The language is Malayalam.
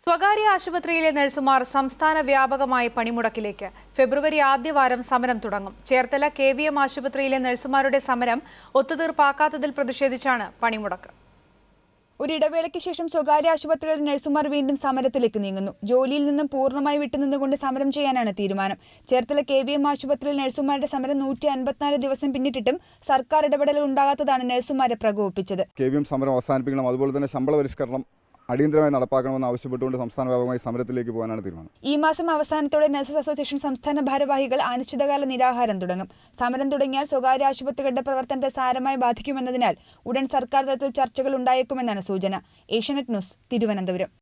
സ്വകാര്യ ആശുപത്രിയിലെ നഴ്സുമാർ സംസ്ഥാന വ്യാപകമായി പണിമുടക്കിലേക്ക് ഫെബ്രുവരി ആദ്യവാരം സമരം തുടങ്ങും ചേർത്തല കെ വി എം ആശുപത്രിയിലെ നഴ്സുമാരുടെ സമരം ഒത്തുതീർപ്പാക്കാത്തതിൽ പ്രതിഷേധിച്ചാണ് പണിമുടക്ക് ഒരിടവേളയ്ക്ക് ശേഷം സ്വകാര്യ ആശുപത്രികളിലെ നഴ്സുമാർ വീണ്ടും സമരത്തിലേക്ക് നീങ്ങുന്നു ജോലിയിൽ നിന്നും പൂർണ്ണമായി വിട്ടുനിന്നുകൊണ്ട് സമരം ചെയ്യാനാണ് തീരുമാനം ചേർത്തല കെ വി എം ആശുപത്രിയിൽ നഴ്സുമാരുടെ സമരം നൂറ്റി അൻപത്തിനാല് ദിവസം പിന്നിട്ടിട്ടും സർക്കാർ ഇടപെടൽ ഉണ്ടാകാത്തതാണ് നഴ്സുമാരെ പ്രകോപിപ്പിച്ചത് കെ വി എം സമരം അവസാനിപ്പിക്കണം അതുപോലെ തന്നെ ശമ്പള പരിഷ്കരണം അടിയന്തരമായി നടപ്പാക്കണമെന്ന് ആവശ്യപ്പെട്ടുകൊണ്ട് സംസ്ഥാന വ്യാപകമായി സമരത്തിലേക്ക് പോകാനാണ് തീരുമാനം ഈ മാസം അവസാനത്തോടെ നഴ്സസ് അസോസിയേഷൻ സംസ്ഥാന ഭാരവാഹികൾ അനിശ്ചിതകാല നിരാഹാരം തുടങ്ങും സമരം തുടങ്ങിയാൽ സ്വകാര്യ ആശുപത്രികളുടെ പ്രവർത്തനത്തെ സാരമായി ബാധിക്കുമെന്നതിനാൽ ഉടൻ സർക്കാർ തലത്തിൽ ചർച്ചകൾ ഉണ്ടായേക്കുമെന്നാണ് സൂചന ഏഷ്യാനെറ്റ് ന്യൂസ് തിരുവനന്തപുരം